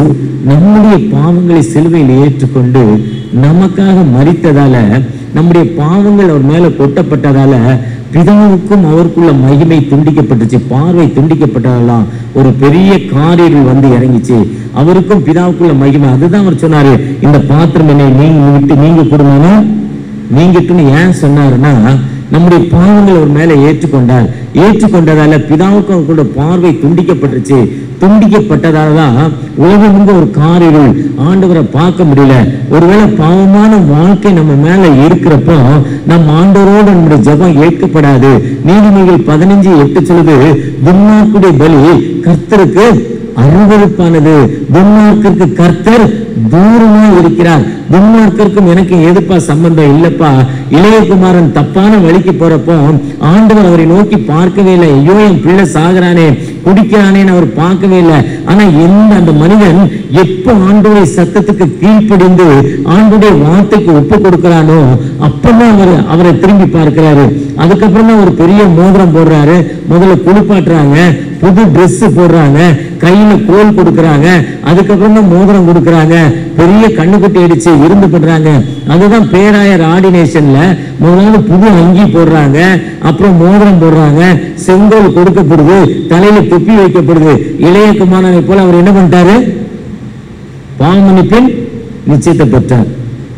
நம்முடைய பாவங்களை சிலுவையில் ஏற்றுக்கொண்டு நமக்காக மரித்ததால நம்முடைய பாவங்கள் அவர் மேல கொட்டப்பட்டதால பிதாவுக்கும் அவருக்குள்ள மகிமை துண்டிக்கப்பட்டுச்சு பார்வை துண்டிக்கப்பட்டதெல்லாம் ஒரு பெரிய காரியம் வந்து இறங்கிச்சு அவருக்கும் பிதாவுக்குள்ள மகிமை அதுதான் அவர் சொன்னாரு இந்த பாத்திரம் என்னை நீங்க விட்டு நீங்க கொடுமானா நீங்கட்டுன்னு ஏன் சொன்னாருன்னா நம்முடைய பாவங்கள் அவர் மேல ஏற்றுக்கொண்டார் ஏற்றுக்கொண்டதால பிதாவுக்கும் அவர் கூட பார்வை துண்டிக்கப்பட்டுச்சு துண்டிக்கப்பட்டதால தான் உலகம் ஒரு காரிருள் ஆண்டவரை பார்க்க முடியல ஒருவேளை பாவமான வாழ்க்கை நம்ம மேல இருக்கிறப்போ நம்ம ஆண்டவரோடு நம்முடைய ஜெபம் ஏற்கப்படாது நீதிமொழிகள் பதினஞ்சு எட்டு சொல்லுது துன்மார்க்குடைய பலி கர்த்தருக்கு அருவருப்பானது துன்மார்க்கிற்கு கர்த்தர் தூரமா இருக்கிறார் துன்மார்க்கருக்கும் எனக்கு எதுப்பா சம்பந்தம் இல்லப்பா இளையகுமாரன் தப்பான வழிக்கு போறப்போ ஆண்டவர் அவரை நோக்கி பார்க்கவே இல்லை ஐயோ என் பிள்ளை சாகுறானே குடிக்கிறானேன்னு அவர் பார்க்கவே இல்லை ஆனா எந்த அந்த மனிதன் எப்போ ஆண்டோடைய சத்தத்துக்கு கீழ்ப்படிந்து ஆண்டுடைய வார்த்தைக்கு ஒப்பு கொடுக்கிறானோ அப்பதான் அவர் அவரை திரும்பி பார்க்கிறாரு அதுக்கப்புறம் தான் ஒரு பெரிய மோதிரம் போடுறாரு முதல்ல குளிப்பாட்டுறாங்க புது Dress போடுறாங்க கையில கோல் கொடுக்கறாங்க அதுக்கப்புறம் தான் மோதிரம் கொடுக்கறாங்க பெரிய கண்ணுக்குட்டி அடிச்சு விருந்து பண்றாங்க அதுதான் பேராயர் ஆர்டினேஷன்ல முதல்ல புது அங்கி போடுறாங்க அப்புறம் மோதிரம் போடுறாங்க செங்கோல் கொடுக்கப்படுது தலையில தொப்பி வைக்கப்படுது இளைய குமாரனை போல அவர் என்ன பண்ணிட்டாரு பாவமன்னிப்பின் நிச்சயத்தை பெற்றார்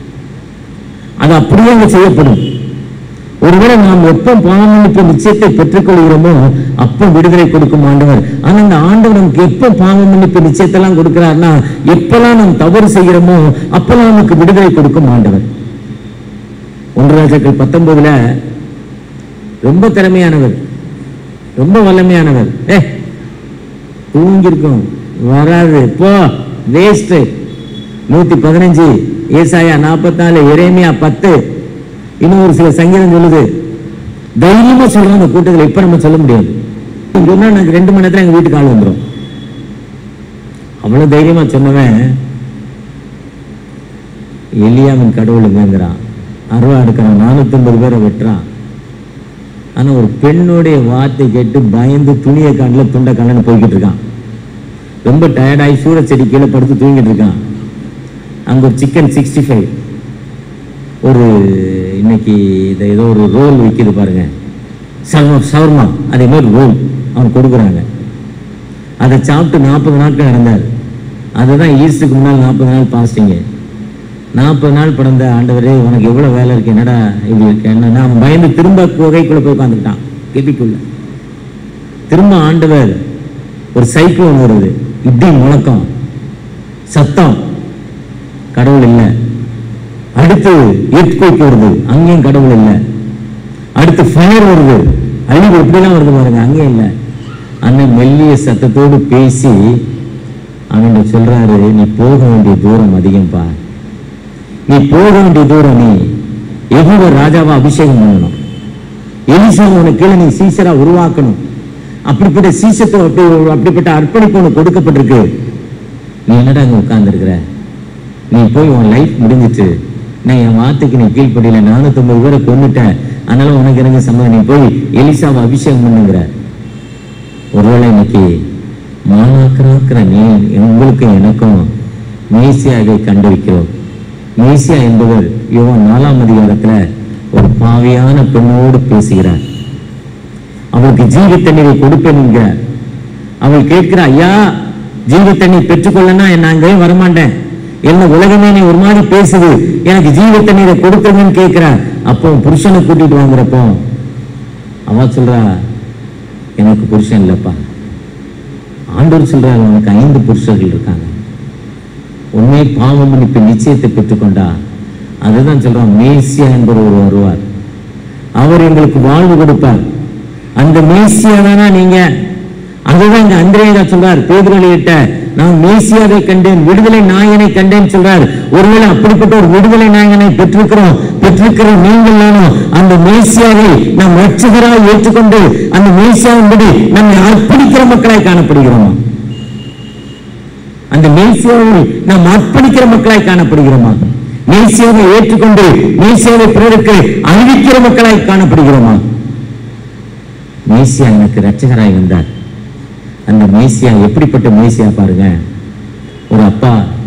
அது அப்படியே அங்க செய்யப்படும் ஒருவேளை நாம் எப்ப பாவமன்னிப்பு நிச்சயத்தை பெற்றுக்கொள்கிறோமோ அப்ப விடுதலை கொடுக்கும் ஆண்டவர் ஆனா அந்த ஆண்டவர் நமக்கு எப்ப பாவமன்னிப்பு நிச்சயத்தெல்லாம் கொடுக்கிறார்னா எப்பெல்லாம் நாம் தவறு செய்கிறோமோ அப்பெல்லாம் நமக்கு விடுதலை கொடுக்கும் ஆண்டவர் ஒன்று ராஜாக்கள் பத்தொன்பதுல ரொம்ப திறமையானவர் ரொம்ப வல்லமையானவர் ஏ தூங்கிருக்கும் வராது போ வேஸ்ட் நூத்தி பதினஞ்சு ஏசாயா நாற்பத்தாலு எரேமியா பத்து இன்னும் ஒரு சில சங்கீதம் சொல்லுது தைரியமா சொல்றோம் அந்த கூட்டத்தில் இப்ப நம்ம சொல்ல முடியாது சொன்னா எனக்கு ரெண்டு மணி நேரத்துல எங்க வீட்டுக்கு ஆள் வந்துரும் அவ்வளவு தைரியமா சொன்னவன் எலியாவின் கடவுளுங்கிறான் அருவா எடுக்கிறான் நானூத்தி பேரை வெட்டுறான் ஆனா ஒரு பெண்ணுடைய வார்த்தை கேட்டு பயந்து துணியை காணல துண்டை காணல போய்கிட்டு இருக்கான் ரொம்ப டயர்டாகி சூட செடி கீழே படுத்து தூங்கிட்டு இருக்கான் அங்க ஒரு சிக்கன் சிக்ஸ்டி ஃபைவ் ஒரு இன்னைக்கு இந்த ஏதோ ஒரு ரோல் விற்கிது பாருங்க சவ சவர்மா அதே மாதிரி ரோல் அவன் கொடுக்குறாங்க அதை சாப்பிட்டு நாற்பது நாட்கள் நடந்தார் அதுதான் ஈஸ்டுக்கு முன்னால் நாற்பது நாள் பாஸ்டிங்கு நாற்பது நாள் பிறந்த ஆண்டவரே உனக்கு எவ்வளோ வேலை இருக்கு என்னடா இப்படி இருக்கு என்ன அவன் பயந்து திரும்ப குகைக்குள்ள போய் உட்காந்துக்கிட்டான் கெபிக்குள்ள திரும்ப ஆண்டவர் ஒரு சைக்கிள் வருது இடி முழக்கம் சத்தம் கடவுள் இல்லை அடுத்து எர்த்குவேக் வருது அங்கேயும் கடவுள் இல்லை அடுத்து ஃபயர் வருது அழிவு எப்படிலாம் வருது பாருங்க அங்கேயும் இல்லை அண்ணன் மெல்லிய சத்தத்தோடு பேசி அவன் சொல்றாரு நீ போக வேண்டிய தூரம் அதிகம்பா நீ போக வேண்டிய தூரம் நீ எகுவ ராஜாவா அபிஷேகம் பண்ணணும் எலிசா உனக்கு கீழே நீ சீசரா உருவாக்கணும் அப்படிப்பட்ட சீசத்தை அப்படி அப்படிப்பட்ட அர்ப்பணிப்பு உனக்கு கொடுக்கப்பட்டிருக்கு நீ என்னடா அங்க உட்கார்ந்துருக்கிற நீ போய் உன் லைஃப் முடிஞ்சிட்டு நான் என் வார்த்தைக்கு நீ கீழ்ப்படியில நானூத்தொன்பது பேரை கொண்டுட்டேன் அதனால உனக்கு எனக்கு சம்மதம் நீ போய் எலிசாவை அபிஷேகம் பண்ணுங்கிற ஒருவேளை இன்னைக்கு மாணாக்கராக்கிற நீ உங்களுக்கும் எனக்கும் மேசியாவை கண்டிருக்கிறோம் மேசியா என்பவர் யோவான் நாலாம் அதிகாரத்துல ஒரு பாவியான பெண்ணோடு பேசுகிறார் அவளுக்கு ஜீவ தண்ணீரை கொடுப்பேன் என்கிறார் அவள் கேட்கிறா ஐயா ஜீவ தண்ணீர் பெற்றுக்கொள்ளனா நான் அங்கே வரமாட்டேன் என்ன உலகமே நீ ஒரு மாதிரி பேசுது எனக்கு ஜீவ தண்ணீரை கொடுக்கணும்னு கேட்கிறா அப்போ புருஷனை கூட்டிட்டு வாங்குறப்போ அவ சொல்றா எனக்கு புருஷன் இல்லப்பா ஆண்டவர் சொல்றாரு உனக்கு ஐந்து புருஷர்கள் இருக்காங்க உண்மை பாவம் மன்னிப்பு நிச்சயத்தை பெற்றுக்கொண்டா அதுதான் சொல்றான் மேசியா என்பவர் ஒரு வருவார் அவர் எங்களுக்கு வாழ்வு கொடுப்பார் அந்த மேசியா தானா நீங்க அதுதான் இங்க அந்திரேயா சொல்றார் பேதுரலியிட்ட நான் மேசியாவை கண்டேன் விடுதலை நாயனை கண்டேன் சொல்றார் ஒருவேளை அப்படிப்பட்ட ஒரு விடுதலை நாயகனை பெற்றிருக்கிறோம் பெற்றிருக்கிற நீங்கள் நானும் அந்த மேசியாவை நாம் ரட்சகராய் ஏற்றுக்கொண்டு அந்த மேசியாவின்படி நம்மை அர்ப்பணிக்கிற மக்களாய் காணப்படுகிறோமா அந்த மேசியாவை நாம் அர்ப்பணிக்கிற மக்களாய் காணப்படுகிறோமா மேசியாவை ஏற்றுக்கொண்டு மேசியாவை பிறருக்கு அறிவிக்கிற மக்களாய் காணப்படுகிறோமா மேசியா எனக்கு ரட்சகராய் வந்தார் அந்த மேசியா எப்படிப்பட்ட மேசியா பாருங்க ஒரு அப்பா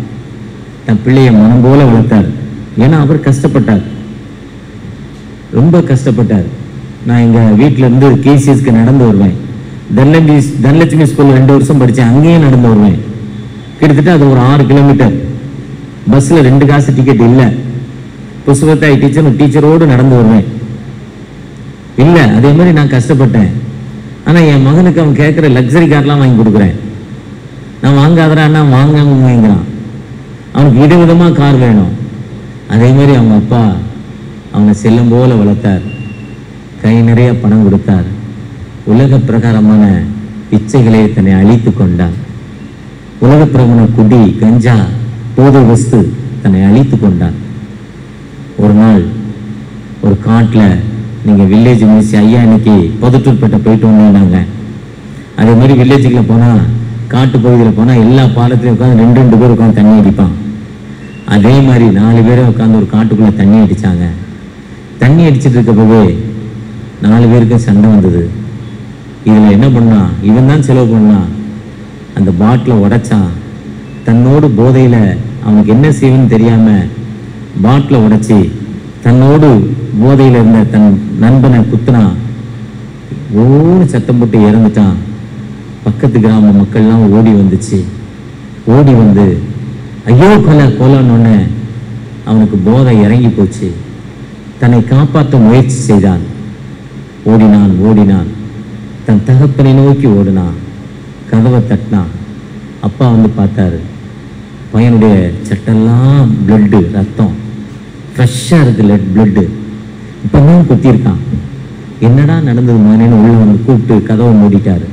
தன் பிள்ளையை மனம் போல வளர்த்தார் ஏன்னா அவர் கஷ்டப்பட்டார் ரொம்ப கஷ்டப்பட்டார் நான் எங்க வீட்ல இருந்து கேசிஎஸ்க்கு நடந்து வருவேன் தனலட்சுமி தனலட்சுமி ஸ்கூல்ல ரெண்டு வருஷம் படிச்சேன் அங்கேயும் நடந்து வருவேன் கிட்டத்தட்ட அது ஒரு ஆறு கிலோமீட்டர் பஸ்ல ரெண்டு காசு டிக்கெட் இல்ல புஷ்பத்தாய் டீச்சர் டீச்சரோடு நடந்து வருவேன் இல்ல அதே மாதிரி நான் கஷ்டப்பட்டேன் ஆனா என் மகனுக்கு அவன் கேட்கிற லக்ஸரி கார்லாம் வாங்கி கொடுக்குறேன் நான் வாங்காதடா அண்ணா வாங்குங்கிறான் அவனுக்கு விதவிதமா கார் வேணும் அதே மாதிரி அவங்க அப்பா அவனை செல்லம் போல வளர்த்தார் கை நிறைய பணம் கொடுத்தார் உலக பிரகாரமான இச்சைகளை தன்னை அழித்து கொண்டார் உலக பிரகமான குடி கஞ்சா போதை வஸ்து தன்னை அழித்து கொண்டார் ஒரு நாள் ஒரு காட்டுல நீங்க வில்லேஜ் மினிஸ்ட்ரி ஐயா இன்னைக்கு பொதுட்டூர்பேட்டை போயிட்டு வந்தாங்க அதே மாதிரி வில்லேஜுக்குள்ள போனா காட்டு பகுதியில் போனா எல்லா பாலத்திலையும் உட்காந்து ரெண்டு ரெண்டு பேர் உட்காந்து தண்ணி அடிப்பான் அதே மாதிரி நாலு பேரை உட்காந்து ஒரு காட்டுக்குள்ள தண்ணி அடிச்சாங்க தண்ணி அடிச்சிட்டு இருக்க போதே நாலு பேருக்கும் சண்டை வந்தது இதுல என்ன பண்ணா இவன் தான் செலவு பண்ணான் அந்த பாட்டிலை உடைச்சான் தன்னோடு போதையில அவனுக்கு என்ன செய்வன்னு தெரியாம பாட்டிலை உடைச்சி தன்னோடு போதையில இருந்த தன் நண்பனை குத்துனா ஓடு சத்தம் போட்டு இறந்துட்டான் பக்கத்து கிராம மக்கள்லாம் ஓடி வந்துச்சு ஓடி வந்து ஐயோ கொலை கொலைன்னு அவனுக்கு போதை இறங்கி போச்சு தன்னை காப்பாற்ற முயற்சி செய்தான் ஓடினான் ஓடினான் தன் தகப்பனை நோக்கி ஓடினான் கதவை தட்டினான் அப்பா வந்து பார்த்தாரு பையனுடைய சட்டெல்லாம் பிளட்டு ரத்தம் ஃப்ரெஷ்ஷாக இருக்கு லெட் பிளட்டு இப்பதான் குத்திருக்கான் என்னடா நடந்தது மகனேன்னு உள்ள வந்து கூப்பிட்டு கதவை மூடிட்டாரு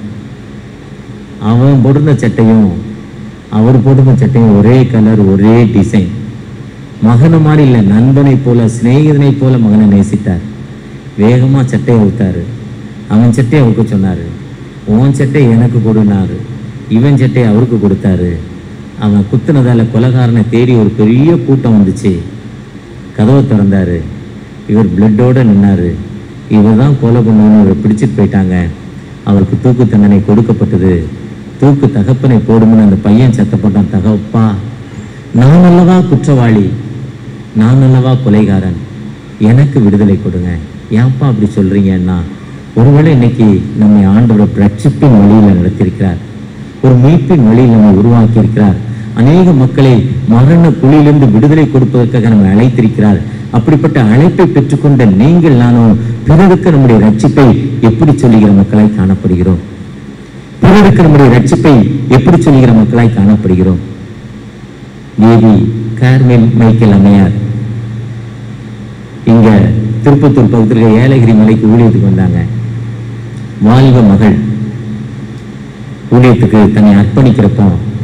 அவன் போட்டிருந்த சட்டையும் அவர் போட்டிருந்த சட்டையும் ஒரே கலர் ஒரே டிசைன் மகனை மாதிரி இல்லை நண்பனை போல சிநேகிதனை போல மகனை நேசித்தார் வேகமா சட்டையை ஊத்தாரு அவன் சட்டையை அவுக்க சொன்னாரு உன் சட்டை எனக்கு கொடுனாரு இவன் சட்டையை அவருக்கு கொடுத்தாரு அவன் குத்துனதால கொலகாரனை தேடி ஒரு பெரிய கூட்டம் வந்துச்சு கதவை திறந்தாரு இவர் பிளட்டோட நின்னாரு இவர் தான் கொலை பண்ணணும்னு இவரை பிடிச்சிட்டு போயிட்டாங்க அவருக்கு தூக்கு தண்டனை கொடுக்கப்பட்டது தூக்கு தகப்பனை போடும்னு அந்த பையன் சத்த போட்டான் தகப்பா நான் அல்லவா குற்றவாளி நான் அல்லவா கொலைகாரன் எனக்கு விடுதலை கொடுங்க ஏன்ப்பா அப்படி சொல்றீங்கன்னா ஒருவேளை இன்னைக்கு நம்மை ஆண்டவர் ரட்சிப்பின் வழியில நடத்தியிருக்கிறார் ஒரு மீட்பின் வழியில் நம்மை உருவாக்கி இருக்கிறார் அநேக மக்களை மரண குழியிலிருந்து விடுதலை கொடுப்பதற்காக நம்மை அழைத்திருக்கிறார் அப்படிப்பட்ட அழைப்பை பெற்றுக்கொண்ட நீங்கள் நானும் பிறருக்கு நம்முடைய ரட்சிப்பை எப்படி சொல்லுகிற மக்களாய் காணப்படுகிறோம் பிறருக்கு நம்முடைய ரட்சிப்பை எப்படி சொல்லுகிற மக்களாய் காணப்படுகிறோம் தேவி கார்மெல் மைக்கேல் அம்மையார் இங்க திருப்பத்தூர் பக்கத்தில் இருக்க ஏலகிரி மலைக்கு ஊழியத்துக்கு வந்தாங்க வாலிப மகள் ஊழியத்துக்கு தன்னை அர்ப்பணிக்கிறப்போ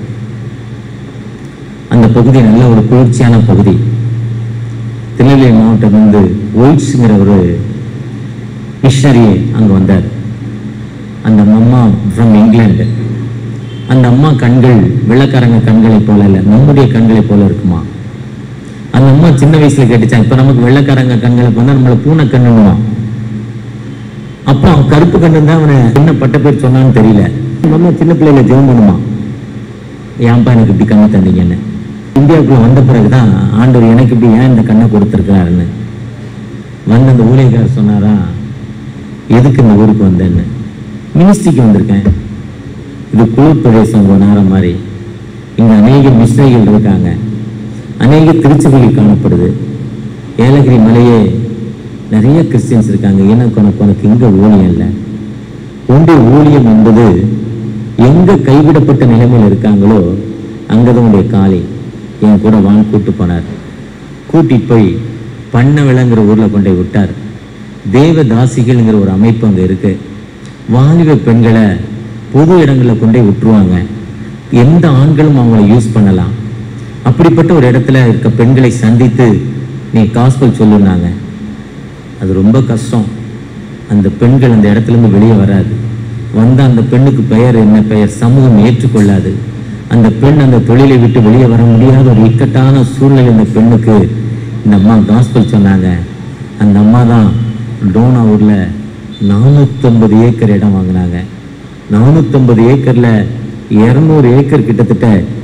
அந்த பகுதி நல்ல ஒரு குளிர்ச்சியான பகுதி திருநெல்வேலி மாவட்டம் வந்து ஒயிட்ஸுங்கிற ஒரு மிஷனரி அங்க வந்தார் அந்த அம்மா ஃப்ரம் இங்கிலாந்து அந்த அம்மா கண்கள் வெள்ளக்காரங்க கண்களை போல இல்லை நம்முடைய கண்களை போல இருக்குமா அந்த அம்மா சின்ன வயசுல கேட்டுச்சான் இப்ப நமக்கு வெள்ளக்காரங்க கண்களுக்கு வந்தா நம்மள பூனை கண்ணுவான் அப்போ அவன் கருப்பு கண்ணு தான் அவனை என்ன பட்ட பேர் சொன்னான்னு தெரியல அந்த அம்மா சின்ன பிள்ளையில ஜெபம் பண்ணுமா ஏன்பா எனக்கு இப்படி கண்ணு தந்தீங்கன்னு இந்தியாவுக்குள்ள வந்த பிறகுதான் ஆண்டவர் எனக்கு இப்படி ஏன் இந்த கண்ணை கொடுத்துருக்காருன்னு வந்து அந்த ஊழியக்காரர் சொன்னாரா எதுக்கு இந்த ஊருக்கு வந்தேன்னு மினிஸ்ட்ரிக்கு வந்திருக்கேன் இது குளிர் பிரதேசம் ஒரு நேரம் மாதிரி இங்க அநேக மிஸ்ரைகள் இருக்காங்க அநேக திருச்சபைகள் காணப்படுது ஏலகிரி மலையே நிறைய கிறிஸ்டியன்ஸ் இருக்காங்க எனக்கு உனக்கு உனக்கு இங்க ஊழியம் இல்லை உன்னுடைய ஊழியம் என்பது எங்க கைவிடப்பட்ட நிலைமையில் இருக்காங்களோ அங்கதான் உடைய காலை என் கூட வான் கூட்டு போனார் கூட்டிட்டு போய் பண்ண விளங்குற ஊர்ல கொண்டு போய் விட்டார் தேவதாசிகள்ங்கிற ஒரு அமைப்பு அங்க இருக்கு வாலிப பெண்களை பொது இடங்களில் கொண்டு போய் விட்டுருவாங்க எந்த ஆண்களும் அவங்கள யூஸ் பண்ணலாம் அப்படிப்பட்ட ஒரு இடத்துல இருக்க பெண்களை சந்தித்து நீ காஸ்பல் சொல்லுனாங்க அது ரொம்ப கஷ்டம் அந்த பெண்கள் அந்த இடத்துல இருந்து வெளியே வராது வந்த அந்த பெண்ணுக்கு பெயர் என்ன பெயர் சமூகம் ஏற்றுக்கொள்ளாது அந்த பெண் அந்த தொழிலை விட்டு வெளியே வர முடியாத ஒரு இக்கட்டான சூழ்நிலை இந்த பெண்ணுக்கு இந்த அம்மா காஸ்பல் சொன்னாங்க அந்த அம்மா தான் டோனா ஊர்ல நானூத்தம்பது ஏக்கர் இடம் வாங்கினாங்க நானூத்தம்பது ஏக்கர்ல இருநூறு ஏக்கர் கிட்டத்தட்ட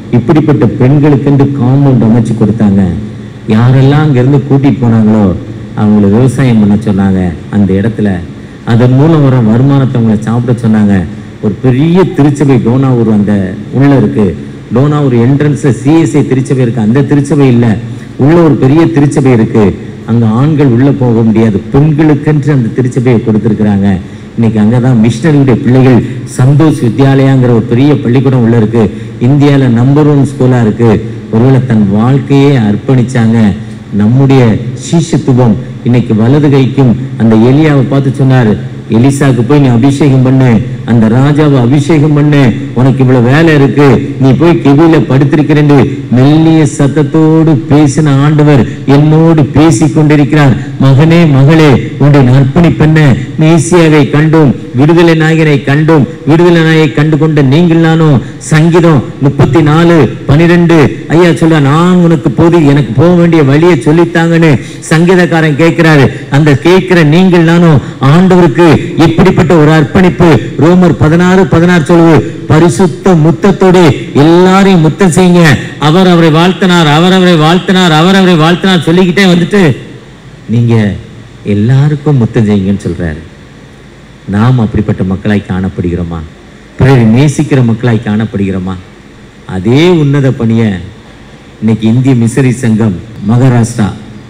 இப்படிப்பட்ட பெண்களுக்கென்று காம்பவுண்ட் அமைச்சு கொடுத்தாங்க யாரெல்லாம் அங்கிருந்து கூட்டிட்டு போனாங்களோ அவங்கள விவசாயம் பண்ண சொன்னாங்க அந்த இடத்துல அதன் மூலம் வர வருமானத்தை அவங்கள சாப்பிட சொன்னாங்க ஒரு பெரிய திருச்சபை டோனாவூர் அந்த உள்ள இருக்கு டோனாவூர் என்ட்ரன்ஸ்ல சிஎஸ்ஐ திருச்சபை இருக்கு அந்த திருச்சபை இல்ல உள்ள ஒரு பெரிய திருச்சபை இருக்கு அங்க ஆண்கள் உள்ள போக முடியாது பெண்களுக்கென்று அந்த திருச்சபையை கொடுத்திருக்கிறாங்க இன்னைக்கு அங்கதான் மிஷினரியுடைய பிள்ளைகள் சந்தோஷ் வித்யாலயாங்கிற ஒரு பெரிய பள்ளிக்கூடம் உள்ள இருக்கு இந்தியால நம்பர் ஒன் ஸ்கூலா இருக்கு ஒருவேளை தன் வாழ்க்கையே அர்ப்பணிச்சாங்க நம்முடைய சீஷத்துவம் இன்னைக்கு வலது கைக்கும் அந்த எலியாவை பார்த்து சொன்னாரு எலிசாக்கு போய் நீ அபிஷேகம் பண்ணு அந்த ராஜாவை அபிஷேகம் பண்ணு உனக்கு இவ்வளவு வேலை இருக்கு நீ போய் கெவியில படுத்திருக்கிறேன் மெல்லிய சத்தத்தோடு பேசின ஆண்டவர் என்னோடு பேசிக் கொண்டிருக்கிறார் மகனே மகளே உன்னுடைய நற்பணிப்பெண்ண மேசியாவை கண்டோம் விடுதலை நாயகனை கண்டோம் விடுதலை நாயகை கண்டு கொண்ட நீங்கள் நானும் சங்கீதம் முப்பத்தி நாலு பனிரெண்டு ஐயா சொல்ல நான் உனக்கு போது எனக்கு போக வேண்டிய வழியை சொல்லித்தாங்கன்னு சங்கீதக்காரன் கேட்கிறாரு அந்த கேட்கிற நீங்கள் நானும் ஆண்டவருக்கு இப்படிப்பட்ட ஒரு அர்ப்பணிப்பு ரோமர் பதினாறு பதினாறு சொல்லுது பரிசுத்த முத்தத்தோடு எல்லாரையும் முத்தம் செய்யுங்க அவர் அவரை வாழ்த்தினார் அவர் அவரை வாழ்த்தினார் அவர் அவரை வாழ்த்தினார் சொல்லிக்கிட்டே வந்துட்டு நீங்க எல்லாருக்கும் முத்தம் செய்யுங்கன்னு சொல்றாரு நாம் அப்படிப்பட்ட மக்களாய் காணப்படுகிறோமா பிறரை நேசிக்கிற மக்களாய் காணப்படுகிறோமா அதே உன்னத பணியை இன்னைக்கு இந்திய மிசரி சங்கம் மகாராஷ்டிரா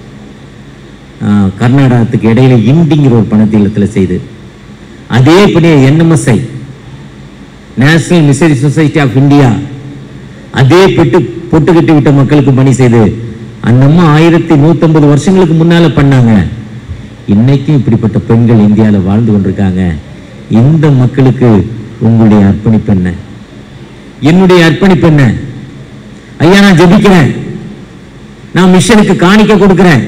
ஆஹ், கர்நாடகத்துக்கு இடையில இண்டிங்கிற ஒரு பணத்தீளத்தில் செய்து அதே பணியை NMSI national missionary society of India அதே பெட்டு பொட்டுக்கிட்டு விட்ட மக்களுக்கு பணி செய்து அந்த அம்மா ஆயிரத்தி நூத்தம்பது வருஷங்களுக்கு முன்னால பண்ணாங்க இன்னைக்கும் இப்படிப்பட்ட பெண்கள் இந்தியாவில் வாழ்ந்து கொண்டிருக்காங்க இந்த மக்களுக்கு உங்களுடைய அர்ப்பணிப்பு என்ன என்னுடைய அர்ப்பணிப்பு என்ன ஐயா நான் ஜெபிக்கிறேன் நான் மிஷனுக்கு காணிக்க கொடுக்கிறேன்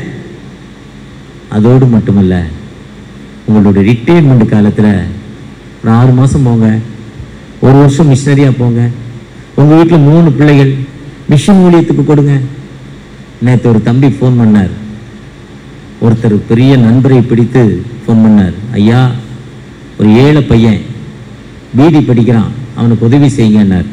அதோடு மட்டுமல்ல உங்களுடைய ரிட்டையர்மெண்ட் காலத்துல ஒரு ஆறு மாசம் போங்க ஒரு வருஷம் மிஷினரியா போங்க உங்க வீட்டுல மூணு பிள்ளைகள் மிஷன் ஊழியத்துக்கு கொடுங்க நேற்று ஒரு தம்பி ஃபோன் பண்ணார் ஒருத்தர் பெரிய நண்பரை பிடித்து ஃபோன் பண்ணார் ஐயா ஒரு ஏழை பையன் பிடி படிக்கிறான் அவனுக்கு உதவி செய்யுங்கன்னார்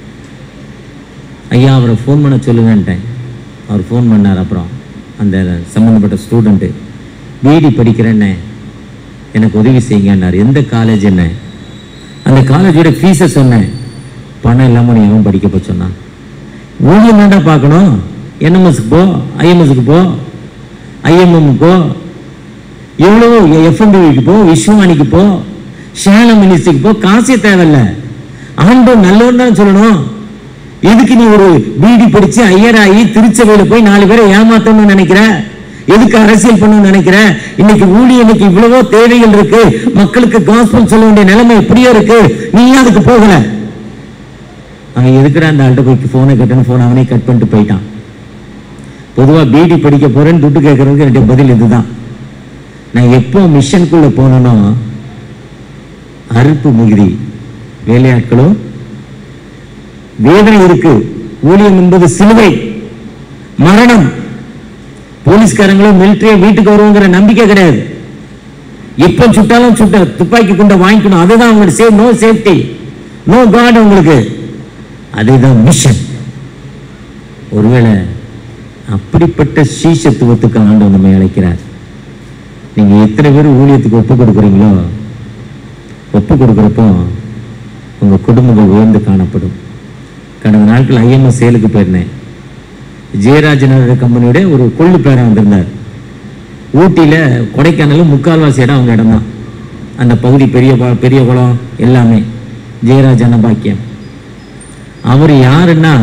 ஐயா அவரை ஃபோன் பண்ண சொல்லுங்கன்ட்டேன் அவர் ஃபோன் பண்ணார் அப்புறம் அந்த சம்மந்தப்பட்ட ஸ்டூடெண்ட்டு பிடி படிக்கிறேன்னே எனக்கு உதவி செய்யுங்கன்னார் எந்த காலேஜ் என்ன அந்த காலேஜோட ஃபீஸை சொன்னேன் பணம் இல்லாமல் நீ எவன் படிக்க போ சொன்னான் ஊழியம் தான்டா பார்க்கணும் என்எம்எஸ்க்கு போ ஐஎம்எஸ்க்கு போ ஐஎம்எம் போ எவ்வளவோ எஃப்எம்பிக்கு போ விஸ்வவாணிக்கு போ ஷேலம் மினிஸ்ட்ரிக்கு போ காசே தேவையில்ல ஆண்டவன் நல்லவன் தான் சொல்லணும் எதுக்கு நீ ஒரு பிடி படிச்சு ஐயராகி திருச்சபையில போய் நாலு பேரை ஏமாத்தணும்னு நினைக்கிற எதுக்கு அரசியல் பண்ணணும்னு நினைக்கிற இன்னைக்கு ஊழி இன்னைக்கு இவ்வளவோ தேவைகள் இருக்கு மக்களுக்கு காஸ்பல் சொல்ல வேண்டிய நிலைமை எப்படியோ இருக்கு நீ ஏன் அதுக்கு போகல அவன் எதுக்குடா அந்த ஆள்கிட்ட போய் போனை கட்டணும் போன் அவனே கட் பண்ணிட்டு போயிட்டான் பொதுவா பிடி படிக்க போறேன்னு துட்டு கேட்கறதுக்கு என்னுடைய பதில் இதுதான் நான் எப்போ மிஷனுக்குள்ள போனனோ அறுப்பு மிகுதி வேலையாட்களும் வேதனை இருக்கு ஊழியம் என்பது சிலுவை மரணம் போலீஸ்காரங்களும் மிலிட்டரியும் வீட்டுக்கு வருவோங்கிற நம்பிக்கை கிடையாது எப்ப சுட்டாலும் சுட்ட துப்பாக்கி குண்டை வாங்கிக்கணும் அதுதான் அவங்களுக்கு save no safety no god உங்களுக்கு அதுதான் மிஷன் ஒருவேளை அப்படிப்பட்ட சீசத்துவத்துக்கு ஆண்டவர் நம்மை அழைக்கிறார் நீங்க எத்தனை பேர் ஊழியத்துக்கு ஒப்பு கொடுக்குறீங்களோ ஒப்பு கொடுக்குறப்போ உங்க குடும்பங்கள் உயர்ந்து காணப்படும் கடந்த நாட்கள் ஐஎம்எஸ் சேலுக்கு போயிருந்தேன் ஜெயராஜனோட கம்பெனியோட ஒரு கொள்ளு பேரன் வந்திருந்தார் ஊட்டியில கொடைக்கானலும் முக்கால்வாசி இடம் அவங்க இடம் தான் அந்த பகுதி பெரிய பா- பெரிய குளம் எல்லாமே ஜெயராஜ் அன்னபாக்கியம் அவர் யாருன்னா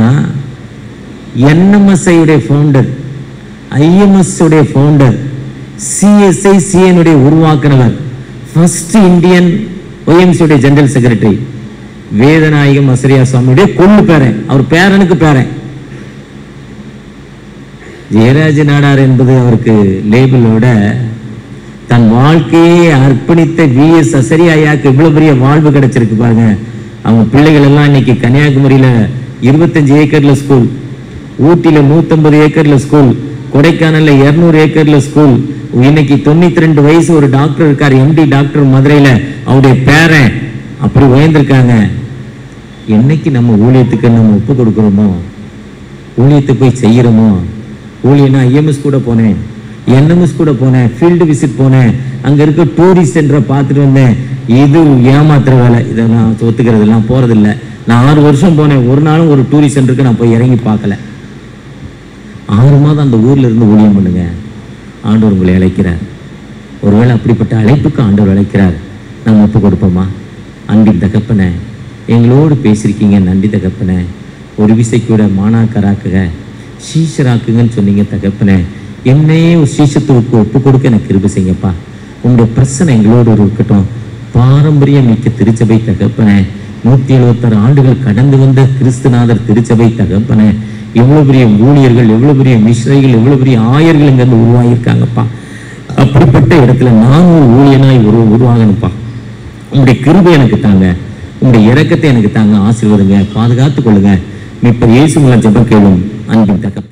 NMSI உடைய ஃபவுண்டர் ஐஎம்எஸ் உடைய ஃபவுண்டர் சிஎஸ்ஐ சிஎனுடைய உருவாக்குனவர் ஃபர்ஸ்ட் இந்தியன் ஒய்எம்சி உடைய ஜெனரல் செக்ரட்டரி வேதநாயகம் அசரியா சுவாமியுடைய கொள்ளு பேரன் அவர் பேரனுக்கு பேரன் ஜெயராஜ நாடார் என்பது அவருக்கு லேபிளோட தன் வாழ்க்கையை அர்ப்பணித்த வி எஸ் அசரியாயாக்கு இவ்வளவு பெரிய வாழ்வு கிடைச்சிருக்கு பாருங்க அவங்க பிள்ளைகள் எல்லாம் இன்னைக்கு கன்னியாகுமரியில இருபத்தஞ்சு ஏக்கர்ல ஸ்கூல் ஊட்டியில நூத்தம்பது ஏக்கர்ல ஸ்கூல் கொடைக்கானல்ல இருநூறு ஏக்கர்ல ஸ்கூல் இன்னைக்கு தொண்ணூத்தி ரெண்டு வயசு ஒரு டாக்டர் இருக்காரு எம்டி டாக்டர் மதுரையில அவருடைய பேரன் அப்படி உயர்ந்திருக்காங்க என்னைக்கு நம்ம ஊழியத்துக்கு நம்ம ஒப்பு கொடுக்கிறோமோ ஊழியத்தை போய் செய்கிறோமோ ஊழியனா ஐஎம்எஸ் கூட போனேன் என்எம்எஸ் கூட போனேன் ஃபீல்டு விசிட் போனேன் அங்க இருக்க டூரிஸ்ட் சென்டரை பார்த்துட்டு வந்தேன் இது ஏமாத்துற வேலை இதை நான் ஒத்துக்கிறது நான் போறதில்ல நான் ஆறு வருஷம் போனேன் ஒரு நாளும் ஒரு டூரிஸ்ட் சென்டருக்கு நான் போய் இறங்கி பார்க்கல ஆறு மாதம் அந்த ஊர்ல இருந்து ஊழியம் பண்ணுங்க ஆண்டவர் உங்களை அழைக்கிறார் ஒருவேளை அப்படிப்பட்ட அழைப்புக்கு ஆண்டவர் அழைக்கிறார் நம்ம ஒப்பு கொடுப்போமா அன்பின் தகப்பனே எங்களோடு பேசியிருக்கீங்க நன்றி தகப்பனே ஒரு விசை கூட மாணாக்கராக்குக சீஷராக்குங்கன்னு சொன்னீங்க தகப்பனே என்னையே ஒரு சீஷத்துவுக்கு ஒப்பு கொடுக்க எனக்கு கிருபை செய்யுங்கப்பா உங்களுடைய பிரச்சனை எங்களோடு ஒரு இருக்கட்டும் பாரம்பரியம் மிக்க திருச்சபை தகப்பனே நூத்தி எழுபத்தாறு ஆண்டுகள் கடந்து வந்த கிறிஸ்துநாதர் திருச்சபை தகப்பனே எவ்வளவு பெரிய ஊழியர்கள் எவ்வளவு பெரிய மிஸ்ரைகள் எவ்வளவு பெரிய ஆயர்கள் இங்க இருந்து உருவாகியிருக்காங்கப்பா அப்படிப்பட்ட இடத்துல நான் ஒரு ஊழியனாய் உரு உருவாகணும்ப்பா உங்களுடைய கிருபை எனக்கு தாங்க உங்களுடைய இரக்கத்தை எனக்கு தாங்க ஆசீர்வதுங்க பாதுகாத்துக் கொள்ளுங்க இப்ப இயேசு மூலம் ஜெபம் கேளும் அன்பின் தகப்பன்